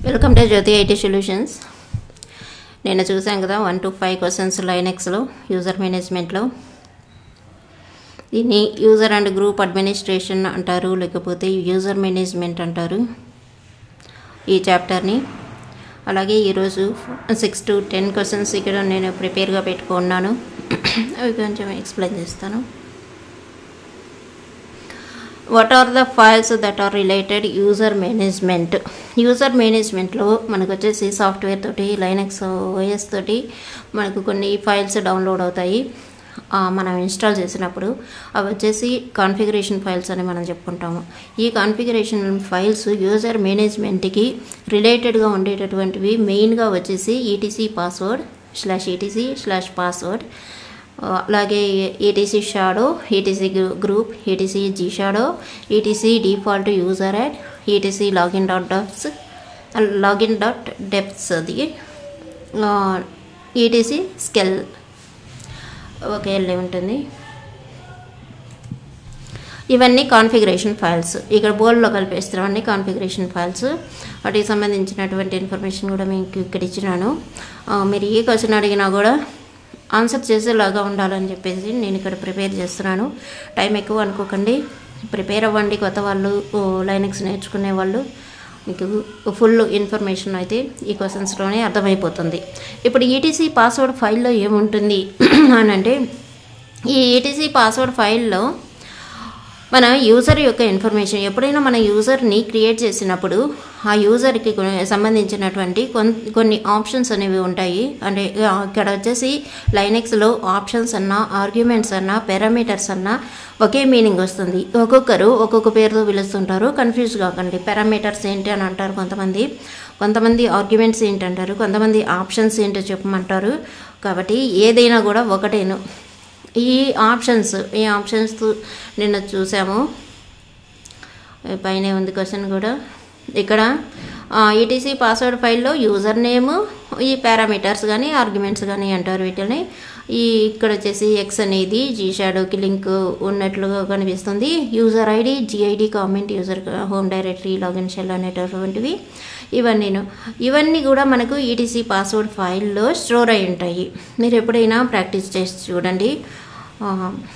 welcome to Jyothi IT solutions నేను చూసాం కదా వన్ టు ఫైవ్ క్వశ్చన్స్ లైనెక్స్లో యూజర్ మేనేజ్మెంట్లో దీన్ని యూజర్ అండ్ గ్రూప్ అడ్మినిస్ట్రేషన్ అంటారు లేకపోతే యూజర్ మేనేజ్మెంట్ అంటారు ఈ చాప్టర్ని అలాగే ఈరోజు సిక్స్ టు టెన్ క్వశ్చన్స్ ఇక్కడ నేను ప్రిపేర్గా పెట్టుకున్నాను అవి కొంచెం ఎక్స్ప్లెయిన్ చేస్తాను what are the files that are related user management user మేనేజ్మెంట్లో మనకు వచ్చేసి సాఫ్ట్వేర్ తోటి లైనక్స్ ఓఎస్ తోటి మనకు కొన్ని ఫైల్స్ డౌన్లోడ్ అవుతాయి ఆ, మనం ఇన్స్టాల్ చేసినప్పుడు అవి వచ్చేసి కాన్ఫిగరేషన్ ఫైల్స్ అని మనం చెప్పుకుంటాము ఈ కాన్ఫిగరేషన్ ఫైల్స్ యూజర్ మేనేజ్మెంట్కి రిలేటెడ్గా ఉండేటటువంటివి మెయిన్గా వచ్చేసి ETC password slash ETC slash password అలాగే ETC shadow ETC group ETC G shadow ETC default user add ETC login dot defs login dot defs అది ఈటీసీ స్కెల్ ఒకే వెళ్ళి ఉంటుంది ఇవన్నీ కాన్ఫిగరేషన్ ఫైల్స్ ఇక్కడ బోర్డులో కలిపేస్తున్నామన్నీ కాన్ఫిగరేషన్ ఫైల్స్ వాటికి సంబంధించినటువంటి ఇన్ఫర్మేషన్ కూడా మీకు ఇక్కడ ఇచ్చినాను ఆ, మీరు ఏ క్వశ్చన్ అడిగినా కూడా ఆన్సర్ చేసేలాగా ఉండాలని చెప్పేసి నేను ఇక్కడ ప్రిపేర్ చేస్తున్నాను టైం ఎక్కువ అనుకోకండి ప్రిపేర్ అవ్వండి కొత్త వాళ్ళు లైనక్స్ నేర్చుకునే వాళ్ళు మీకు ఫుల్ ఇన్ఫర్మేషన్ అయితే ఈ క్వశ్చన్స్లోనే అర్థమైపోతుంది ఇప్పుడు ఈటీసీ పాస్వర్డ్ ఫైల్లో ఏముంటుంది అని అంటే ఈ ఈటీసీ పాస్వర్డ్ ఫైల్లో మన యూజర్ యొక్క ఇన్ఫర్మేషన్ ఎప్పుడైనా మన యూజర్ని క్రియేట్ చేసినప్పుడు ఆ యూజర్కి కొ- సంబంధించినటువంటి కొన్ కొన్ని ఆప్షన్స్ అనేవి ఉంటాయి అంటే ఆ, ఇక్కడ వచ్చేసి లైనెక్స్లో ఆప్షన్స్ అన్నా ఆర్గ్యుమెంట్స్ అన్నా పారామీటర్స్ అన్నా ఒకే మీనింగ్ వస్తుంది ఒక్కొక్కరు ఒక్కొక్క పేరుతో పిలుస్తుంటారు కన్ఫ్యూజ్ కాకండి పారామీటర్స్ ఏంటి అని అంటారు కొంతమంది కొంతమంది ఆర్గ్యుమెంట్స్ ఏంటంటారు కొంతమంది ఆప్షన్స్ ఏంటో చెప్పమంటారు కాబట్టి ఏదైనా కూడా ఒకటేను ఈ ఆప్షన్స్ ఈ ఆప్షన్స్ నిన్న చూసాము పైన ఉంది క్వశ్చన్ కూడా ఇక్కడ ఈటీసీ పాస్వర్డ్ ఫైల్లో యూజర్ నేమ్ ఈ పారామీటర్స్ కానీ ఆర్గ్యుమెంట్స్ కానీ అంటారు వీటిని ఈ ఇక్కడ వచ్చేసి ఎక్స్ అనేది జీ షాడోకి లింక్ ఉన్నట్లుగా కనిపిస్తుంది user ID GID comment user home directory login shell అనేటటువంటివి ఇవన్నీను ఇవన్నీ కూడా మనకు ఈటీసీ పాస్వర్డ్ ఫైల్లో స్టోర్ అయి ఉంటాయి మీరు ఎప్పుడైనా ప్రాక్టీస్ చేసి చూడండి ఆ,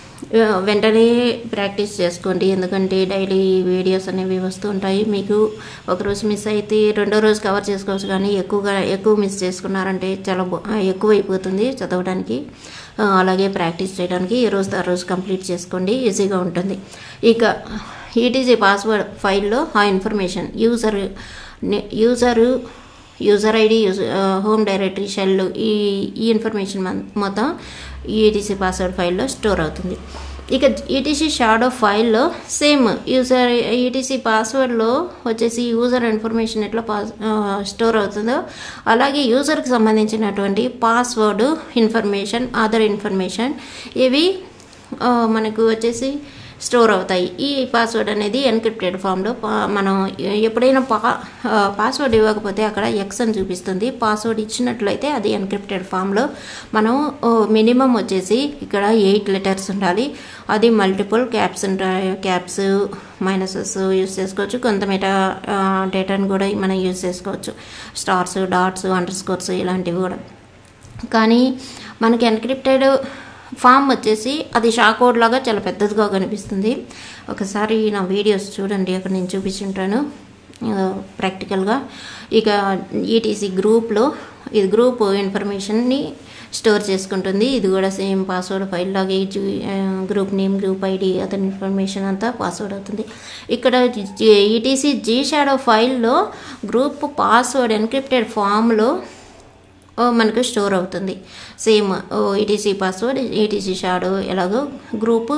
వెంటనే ప్రాక్టీస్ చేసుకోండి ఎందుకంటే డైలీ వీడియోస్ అనేవి వస్తూ ఉంటాయి మీకు ఒకరోజు మిస్ అయితే రెండో రోజు కవర్ చేసుకోవచ్చు కానీ ఎక్కువగా ఎక్కువ మిస్ చేసుకున్నారంటే చాలా బో- ఎక్కువ అయిపోతుంది చదవడానికి ఆ, అలాగే ప్రాక్టీస్ చేయడానికి ఈ రోజు ఆ రోజు కంప్లీట్ చేసుకోండి ఈజీగా ఉంటుంది ఇక ఈటీజీ పాస్వర్డ్ ఫైల్లో ఆ information user user user ID home directory shell ఈ ఈ ఇన్ఫర్మేషన్ మన- మొత్తం ఈటీసీ పాస్వర్డ్ ఫైల్లో స్టోర్ అవుతుంది ఇక ఈటీసీ షాడో ఫైల్లో సేమ్ యూజర్ ఈటీసీ పాస్వర్డ్లో వచ్చేసి యూజర్ ఇన్ఫర్మేషన్ ఎట్లా పాస్ స్టోర్ అవుతుందో అలాగే యూజర్కి సంబంధించినటువంటి పాస్వర్డ్ ఇన్ఫర్మేషన్ అదర్ ఇన్ఫర్మేషన్ ఇవి ఆ, మనకు వచ్చేసి స్టోర్ అవుతాయి ఈ పాస్వర్డ్ అనేది ఎన్క్రిప్టెడ్ ఫామ్లో మనం ఎప్పుడైనా పా పాస్వర్డ్ ఇవ్వకపోతే అక్కడ ఎక్స్ అని చూపిస్తుంది పాస్వర్డ్ ఇచ్చినట్లయితే అది ఎన్క్రిప్టెడ్ ఫామ్లో మనం మినిమం వచ్చేసి ఇక్కడ ఎయిట్ లెటర్స్ ఉండాలి అది మల్టిపుల్ క్యాప్స్ ఉంటాయి క్యాప్స్ మైనసెస్ యూస్ చేసుకోవచ్చు కొంత మెటా డేటాను కూడా మనం యూస్ చేసుకోవచ్చు స్టార్స్ డాట్స్ అండర్ స్కోర్స్ ఇలాంటివి కూడా కానీ మనకి ఎన్క్రిప్టెడ్ ఫామ్ వచ్చేసి అది షాకోడ్ లాగా చాలా పెద్దదిగా కనిపిస్తుంది ఒకసారి నా వీడియోస్ చూడండి అక్కడ నేను చూపించుంటాను ప్రాక్టికల్గా ఇక ఈటీసీ గ్రూప్లో ఇది గ్రూప్ ఇన్ఫర్మేషన్ని స్టోర్ చేసుకుంటుంది ఇది కూడా సేమ్ పాస్వర్డ్ ఫైల్ లాగే గ్రూప్ నేమ్ గ్రూప్ ఐడి అతని ఇన్ఫర్మేషన్ అంతా పాస్వర్డ్ అవుతుంది ఇక్కడ ఈటీసీ జీ షాడో ఫైల్లో గ్రూప్ పాస్వర్డ్ ఎన్క్రిప్టెడ్ ఫామ్లో ఓ మనకు స్టోర్ అవుతుంది same ETC password ETC shadow ఎలాగో గ్రూప్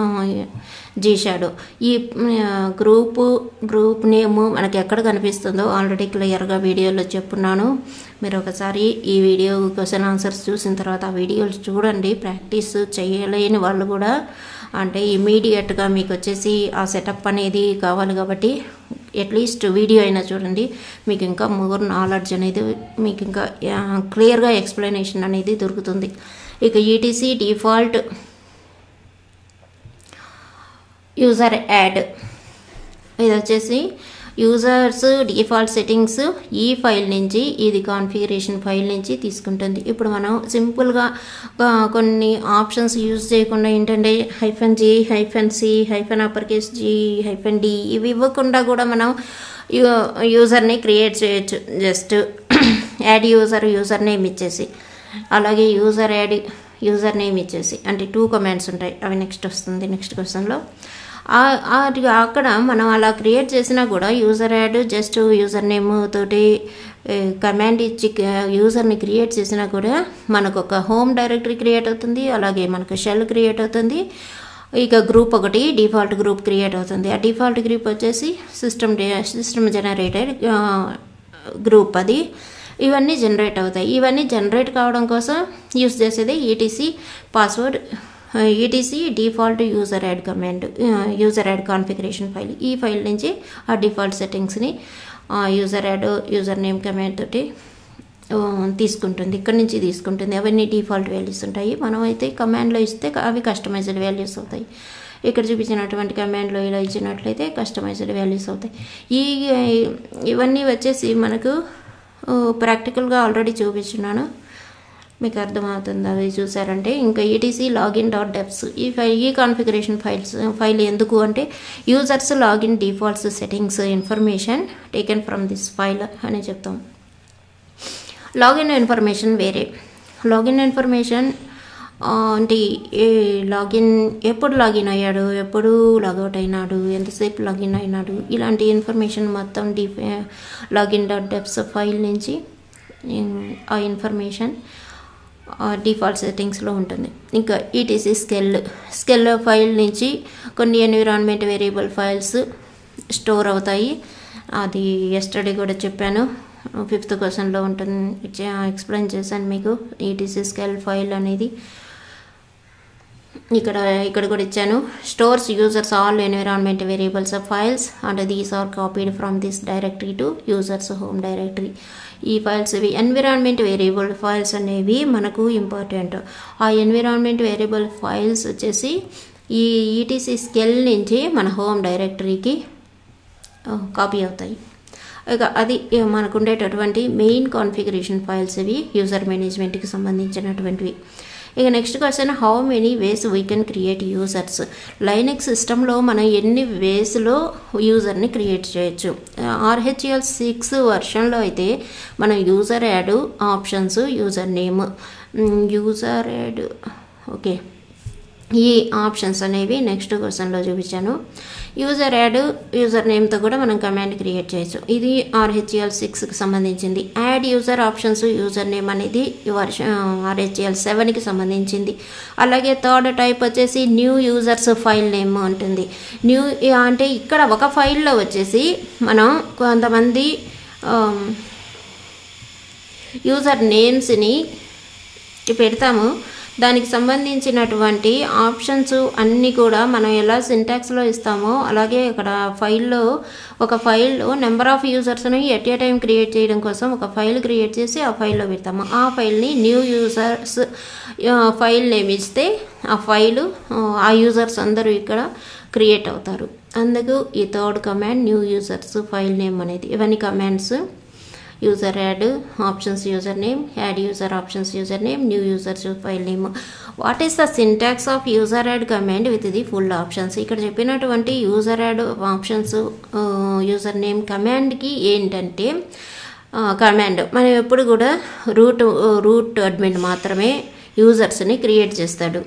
జీ షాడో ఈ గ్రూపు గ్రూప్ నేమ్ మనకి ఎక్కడ కనిపిస్తుందో ఆల్రెడీ క్లియర్గా వీడియోలో చెప్పున్నాను మీరు ఒకసారి ఈ వీడియో క్వశ్చన్ ఆన్సర్స్ చూసిన తర్వాత ఆ వీడియోలు చూడండి ప్రాక్టీస్ చేయలేని వాళ్ళు కూడా అంటే ఇమీడియట్గా మీకు వచ్చేసి ఆ సెటప్ అనేది కావాలి కాబట్టి అట్లీస్ట్ వీడియో అయినా చూడండి మీకు ఇంకా మోర్ నాలెడ్జ్ అనేది మీకు ఇంకా క్లియర్గా ఎక్స్ప్లెనేషన్ అనేది దొరుకుతుంది ఇక ఈటీసీ డిఫాల్ట్ యూజర్ యాడ్ ఇది వచ్చేసి యూజర్స్ డిఫాల్ట్ సెట్టింగ్స్ ఈ ఫైల్ నుంచి ఇది కాన్ఫిగరేషన్ ఫైల్ నుంచి తీసుకుంటుంది ఇప్పుడు మనం సింపుల్గా ఆ, కొన్ని ఆప్షన్స్ యూజ్ చేయకుండా ఏంటంటే hyphen G hyphen C hyphen upper case G hyphen D ఇవి ఇవ్వకుండా కూడా మనం యూ- యూజర్ని క్రియేట్ చేయొచ్చు just add user user name ఇచ్చేసి అలాగే యూజర్ యాడ్ యూజర్ నేమ్ ఇచ్చేసి అంటే టూ కమాండ్స్ ఉంటాయి అవి నెక్స్ట్ వస్తుంది నెక్స్ట్ క్వశ్చన్లో ఆ- అది అక్కడ మనం అలా క్రియేట్ చేసినా కూడా user add just user name తోటి కమాండ్ ఇచ్చి యూజర్ని క్రియేట్ చేసినా కూడా మనకు ఒక హోమ్ డైరెక్టరీ క్రియేట్ అవుతుంది అలాగే మనకు షెల్ క్రియేట్ అవుతుంది ఇక గ్రూప్ ఒకటి డిఫాల్ట్ గ్రూప్ క్రియేట్ అవుతుంది ఆ డిఫాల్ట్ గ్రూప్ వచ్చేసి సిస్టమ్ సిస్టమ్ జనరేటెడ్ గ్రూప్ అది ఇవన్నీ జనరేట్ అవుతాయి ఇవన్నీ జనరేట్ కావడం కోసం యూస్ చేసేది ETC password ETC default user add command user add configuration file ఈ ఫైల్ నుంచి ఆ డిఫాల్ట్ సెట్టింగ్స్ని user add user name command తోటి ఆ, తీసుకుంటుంది ఇక్కడ నుంచి తీసుకుంటుంది అవన్నీ డిఫాల్ట్ వాల్యూస్ ఉంటాయి మనం అయితే కమాండ్లో ఇస్తే అవి కస్టమైజ్డ్ వాల్యూస్ అవుతాయి ఇక్కడ చూపించినటువంటి కమాండ్లో ఇలా ఇచ్చినట్లయితే కస్టమైజ్డ్ వాల్యూస్ అవుతాయి ఈ ఇవన్నీ వచ్చేసి మనకు ప్రాక్టికల్గా ఆల్రెడీ చూపించున్నాను మీకు అర్థమవుతుంది అవి చూసారంటే ఇంకా ఈటీసీ లాగిన్ డాట్ డెప్స్ ఈ ఫైల్ ఈ కాన్ఫిగరేషన్ ఫైల్స్ ఫైల్ ఎందుకు అంటే users login defaults settings information taken from this file అని చెప్తాం లాగిన్ ఇన్ఫర్మేషన్ వేరే లాగిన్ ఇన్ఫర్మేషన్ ఆ, అంటే ఏ లాగిన్ ఎప్పుడు లాగిన్ అయ్యాడు ఎప్పుడు లాగౌట్ అయినాడు ఎంతసేపు లాగిన్ అయినాడు ఇలాంటి ఇన్ఫర్మేషన్ మొత్తం the login dot defs file నుంచి ఉమ్, ఆ ఇన్ఫర్మేషన్ డిఫాల్ట్ సెట్టింగ్స్లో ఉంటుంది ఇంకా ఈటీసీ స్కెల్ స్కెల్ ఫైల్ నుంచి కొన్ని ఎన్విరాన్మెంట్ వేరియబుల్ ఫైల్స్ స్టోర్ అవుతాయి అది ఎస్టర్డే కూడా చెప్పాను ఫిఫ్త్ క్వశ్చన్లో ఉంటుంది ఎక్స్ప్లెయిన్ చేశాను మీకు ఈటీసీ స్కెల్ ఫైల్ అనేది ఇక్కడ ఇక్కడ కూడా ఇచ్చాను stores users all environment variables of files and these are copied from this directory to users home directory ఈ ఫైల్స్ ఇవి ఎన్విరాన్మెంట్ వేరియబుల్ ఫైల్స్ అనేవి మనకు ఇంపార్టెంట్ ఆ ఎన్విరాన్మెంట్ వేరియబుల్ ఫైల్స్ వచ్చేసి ఈ ఈటీసీ స్కెల్ నుంచి మన హోమ్ డైరెక్టరీకి కాపీ అవుతాయి ఇక అది మనకు ఉండేటటువంటి మెయిన్ కాన్ఫిగరేషన్ ఫైల్స్ ఇవి యూజర్ మేనేజ్మెంట్కి సంబంధించినటువంటివి ఇక next question how many ways we can create users Linux సిస్టంలో మనం ఎన్ని వేస్లో యూజర్ని క్రియేట్ చేయొచ్చు ఆర్హెచ్ఎల్ సిక్స్ వర్షన్లో అయితే మనం user add options user name user add okay ఈ ఆప్షన్స్ అనేవి నెక్స్ట్ క్వశ్చన్లో చూపించాను యూజర్ యాడ్ యూజర్ నేమ్తో కూడా మనం కమాండ్ క్రియేట్ చేయొచ్చు ఇది ఆర్హెచ్ఎల్ సిక్స్కి సంబంధించింది add user options user name అనేది వర్ష ఆర్హెచ్ఎల్ సెవెన్కి సంబంధించింది అలాగే థర్డ్ టైప్ వచ్చేసి న్యూ యూజర్స్ ఫైల్ నేమ్ ఉంటుంది న్యూ అంటే ఇక్కడ ఒక ఫైల్లో వచ్చేసి మనం కొంతమంది యూజర్ నేమ్స్ని పెడతాము దానికి సంబంధించినటువంటి ఆప్షన్స్ అన్నీ కూడా మనం ఎలా సింటాక్స్లో ఇస్తామో అలాగే ఇక్కడ ఫైల్లో ఒక ఫైల్లో నెంబర్ ఆఫ్ యూజర్స్ని ఎట్ ఏ టైం క్రియేట్ చేయడం కోసం ఒక ఫైల్ క్రియేట్ చేసి ఆ ఫైల్లో పెడతాము ఆ ఫైల్ని న్యూ యూజర్స్ ఫైల్ నేమ్ ఇస్తే ఆ ఫైలు ఆ యూజర్స్ అందరూ ఇక్కడ క్రియేట్ అవుతారు అందుకు ఈ third command new users file name అనేది ఇవన్నీ commands user add options user name add user options user name new users file name what is the syntax of user add command with the full options ఇక్కడ చెప్పినటువంటి user add options user name కమాండ్కి ఏంటంటే command మనం ఎప్పుడు కూడా route route admin మాత్రమే యూజర్స్ని create చేస్తాడు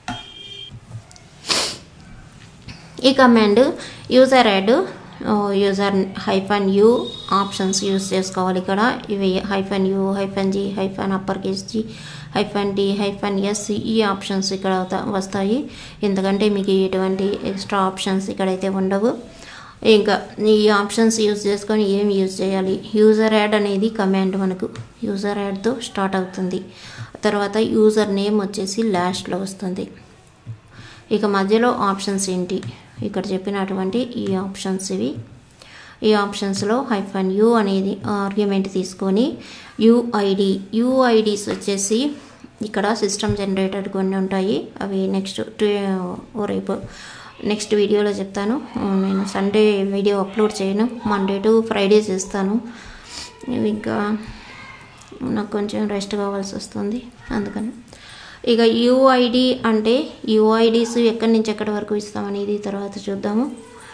ఈ command user add user hyphen U options use చేసుకోవాలి ఇక్కడ ఇవి hyphen U hyphen G hyphen upper case G hyphen D hyphen S ఈ ఆప్షన్స్ ఇక్కడ వస్తాయి ఎందుకంటే మీకు ఎటువంటి ఎక్స్ట్రా ఆప్షన్స్ ఇక్కడైతే ఉండవు ఇంకా ఈ ఆప్షన్స్ యూజ్ చేసుకొని ఏం యూజ్ చేయాలి యూజర్ యాడ్ అనేది కమాండ్ మనకు యూజర్ యాడ్తో స్టార్ట్ అవుతుంది తర్వాత యూజర్ నేమ్ వచ్చేసి లాస్ట్లో వస్తుంది ఇక మధ్యలో ఆప్షన్స్ ఏంటి ఇక్కడ చెప్పినటువంటి ఈ ఆప్షన్స్ ఇవి ఈ ఆప్షన్స్లో హైఫన్ యూ అనేది ఆర్గ్యుమెంట్ తీసుకొని యూఐడి యూఐడీస్ వచ్చేసి ఇక్కడ సిస్టమ్ జనరేటెడ్ కొన్ని ఉంటాయి అవి నెక్స్ట్ రేపు నెక్స్ట్ వీడియోలో చెప్తాను నేను సండే వీడియో అప్లోడ్ చేయను మండే టు ఫ్రైడే చేస్తాను ఇంకా నాకు కొంచెం రెస్ట్ కావాల్సి వస్తుంది అందుకని ఇక యూఐడి అంటే యూఐడీస్ ఎక్కడి నుంచి ఎక్కడి వరకు ఇస్తామనేది తర్వాత చూద్దాము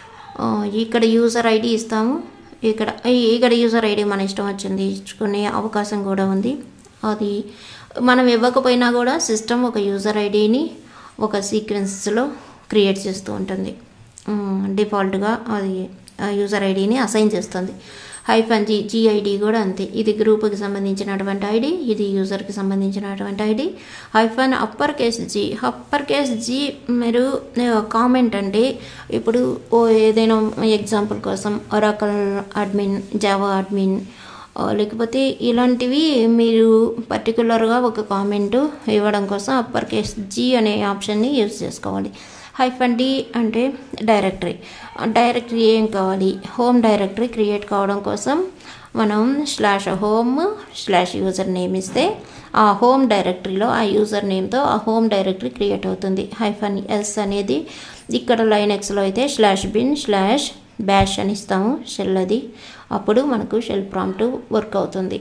ఇక్కడ యూజర్ ఐడి ఇస్తాము ఇక్కడ ఇక్కడ యూజర్ ఐడి మన ఇష్టం వచ్చింది ఇచ్చుకునే అవకాశం కూడా ఉంది అది మనం ఇవ్వకపోయినా కూడా సిస్టమ్ ఒక యూజర్ ఐడిని ఒక సీక్వెన్స్లో క్రియేట్ చేస్తూ ఉంటుంది డిఫాల్ట్గా అది యూజర్ ఐడిని అసైన్ చేస్తుంది హైఫన్ జీ జీఐడి కూడా అంతే ఇది గ్రూప్కి సంబంధించినటువంటి ఐడి ఇది యూజర్కి సంబంధించినటువంటి ID hyphen upper case G upper case G మీరు కామెంట్ అంటే ఇప్పుడు ఓ ఏదైనా ఎగ్జాంపుల్ కోసం ఒరాకల్ అడ్మిన్ జావా అడ్మిన్ లేకపోతే ఇలాంటివి మీరు పర్టికులర్గా ఒక కామెంట్ ఇవ్వడం కోసం అప్పర్ కేస్ జీ అనే ఆప్షన్ని యూజ్ చేసుకోవాలి హైఫన్ డి అంటే డైరెక్టరీ డైరెక్టరీ ఏం కావాలి హోమ్ డైరెక్టరీ క్రియేట్ కావడం కోసం మనం slash home slash user name ఇస్తే ఆ హోమ్ డైరెక్టరీలో ఆ యూజర్ నేమ్తో ఆ హోమ్ డైరెక్టరీ క్రియేట్ అవుతుంది హైఫన్ ఎస్ అనేది ఇక్కడ లైనెక్స్లో అయితే స్లాష్ బిన్ స్లాష్ బ్యాష్ అని ఇస్తాము షెల్ అది అప్పుడు మనకు షెల్ ప్రాంప్ట్ వర్క్ అవుతుంది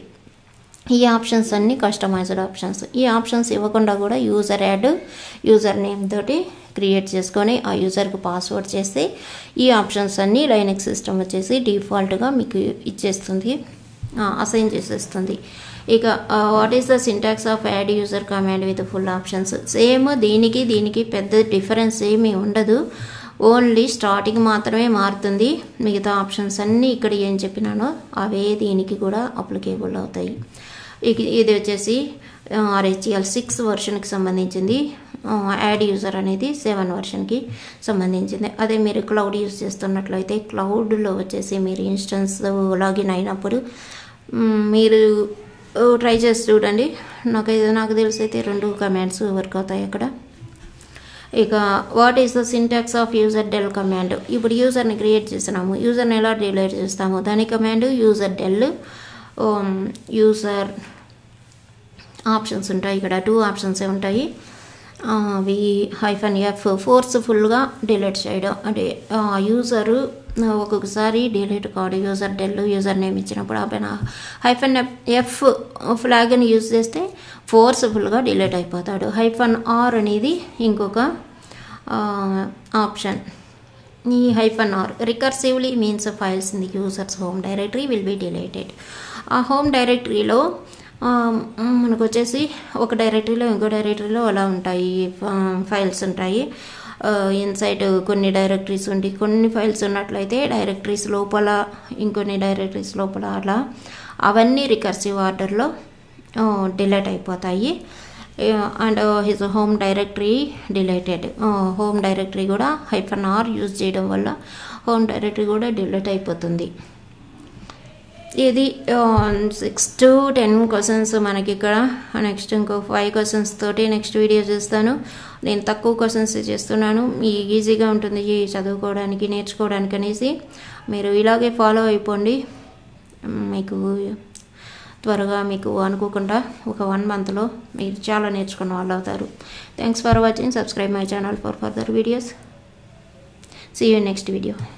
ఈ ఆప్షన్స్ అన్నీ కస్టమైజ్డ్ ఆప్షన్స్ ఈ ఆప్షన్స్ ఇవ్వకుండా కూడా యూజర్ యాడ్ యూజర్ నేమ్ తోటి క్రియేట్ చేసుకొని ఆ యూజర్కి పాస్వర్డ్ చేస్తే ఈ ఆప్షన్స్ అన్నీ లైనెక్స్ సిస్టమ్ వచ్చేసి డిఫాల్ట్గా మీకు ఇచ్చేస్తుంది అసైన్ చేసేస్తుంది ఇక what is the syntax of add user command with full options same దీనికి దీనికి పెద్ద డిఫరెన్స్ ఏమీ ఉండదు ఓన్లీ స్టార్టింగ్ మాత్రమే మారుతుంది మిగతా ఆప్షన్స్ అన్నీ ఇక్కడ ఏం చెప్పినానో అవే దీనికి కూడా అప్లికేబుల్ అవుతాయి ఇది వచ్చేసి ఆర్హెచ్ఎల్ సిక్స్ వర్షన్కి సంబంధించింది యాడ్ యూజర్ అనేది సెవెన్ వర్షన్కి సంబంధించింది అదే మీరు క్లౌడ్ యూజ్ చేస్తున్నట్లయితే క్లౌడ్లో వచ్చేసి మీరు ఇన్స్టెన్స్ లాగిన్ అయినప్పుడు మీరు ట్రై చేసి చూడండి నాకు నాకు తెలిసి అయితే రెండు కమాండ్స్ వర్క్ అవుతాయి అక్కడ ఇక what is the syntax of user del command ఇప్పుడు యూజర్ని క్రియేట్ చేసినాము యూజర్ని ఎలా డిలీట్ చేస్తాము దాని command user del user options ఉంటాయి ఇక్కడ టూ ఆప్షన్స్ ఉంటాయి అవి హైఫన్ ఎఫ్ ఫోర్స్ఫుల్గా డిలీట్ చేయడం అంటే యూజరు ఒక్కొక్కసారి డిలీట్ కావడు యూజర్ డెల్ యూజర్ నేమ్ ఇచ్చినప్పుడు ఆ హైఫన్ ఎఫ్ ఫ్లాగ్ని యూజ్ చేస్తే ఫోర్స్ఫుల్గా డిలీట్ అయిపోతాడు హైఫన్ ఆర్ అనేది ఇంకొక ఆప్షన్ ఈ hyphen R recursively means files in the user's home directory will be deleted ఆ హోమ్ డైరెక్టరీలో మనకు వచ్చేసి ఒక డైరెక్టరీలో ఇంకో డైరెక్టరీలో అలా ఉంటాయి ఫైల్స్ ఉంటాయి ఇన్సైడ్ కొన్ని డైరెక్టరీస్ ఉండి కొన్ని ఫైల్స్ ఉన్నట్లయితే డైరెక్టరీస్ లోపల ఇంకొన్ని డైరెక్టరీస్ లోపల అలా అవన్నీ రికర్సివ్ ఆర్డర్లో డిలీట్ అయిపోతాయి and his home directory deleted home directory కూడా హైఫన్ ఆర్ యూజ్ చేయడం వల్ల హోమ్ డైరెక్టరీ కూడా డిలీట్ అయిపోతుంది ఇది సిక్స్ టు టెన్ క్వశ్చన్స్ మనకి ఇక్కడ నెక్స్ట్ ఇంకో ఫైవ్ క్వశ్చన్స్ తోటి నెక్స్ట్ వీడియో చేస్తాను నేను తక్కువ క్వశ్చన్స్ చేస్తున్నాను మీ ఈజీగా ఉంటుంది చదువుకోవడానికి నేర్చుకోవడానికి అనేసి మీరు ఇలాగే ఫాలో అయిపోండి మీకు త్వరగా మీకు అనుకోకుండా ఒక వన్ మంత్లో మీరు చాలా నేర్చుకున్న వాళ్ళు అవుతారు thanks for watching subscribe my channel for further videos see you next video